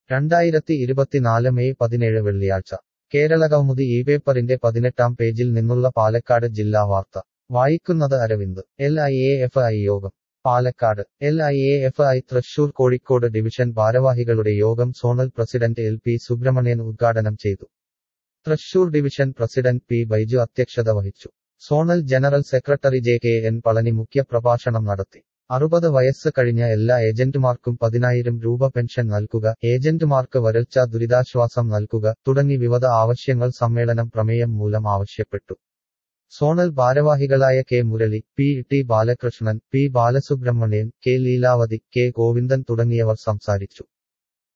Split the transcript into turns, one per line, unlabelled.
രണ്ടായിരത്തി ഇരുപത്തിനാല് മെയ് പതിനേഴ് വെള്ളിയാഴ്ച കേരള കൗമുദി ഈ പേപ്പറിന്റെ പതിനെട്ടാം പേജിൽ നിന്നുള്ള പാലക്കാട് ജില്ലാ വാർത്ത വായിക്കുന്നത് Aravind L I A F I യോഗം Palakkad L I A F I Thrissur Kozhikode division ഭാരവാഹികളുടെ യോഗം zonal president L P Subramanian ഉദ്ഘാടനം ചെയ്തു Thrissur division president P Baiju അധ്യക്ഷത വഹിച്ചു zonal general secretary J K N Palani മുഖ്യ പ്രഭാഷണം നടത്തി അറുപത് വയസ്സ് കഴിഞ്ഞ എല്ലാ ഏജന്റുമാർക്കും പതിനായിരം രൂപ പെൻഷൻ നൽകുക ഏജന്റുമാർക്ക് വരൾച്ച ദുരിതാശ്വാസം നൽകുക തുടങ്ങി വിവിധ ആവശ്യങ്ങൾ സമ്മേളനം പ്രമേയം മൂലം ആവശ്യപ്പെട്ടു സോണൽ ഭാരവാഹികളായ K Murali P T Balakrishnan P Balasubramanian K Leelavathi K Govindan തുടങ്ങിയവർ സംസാരിച്ചു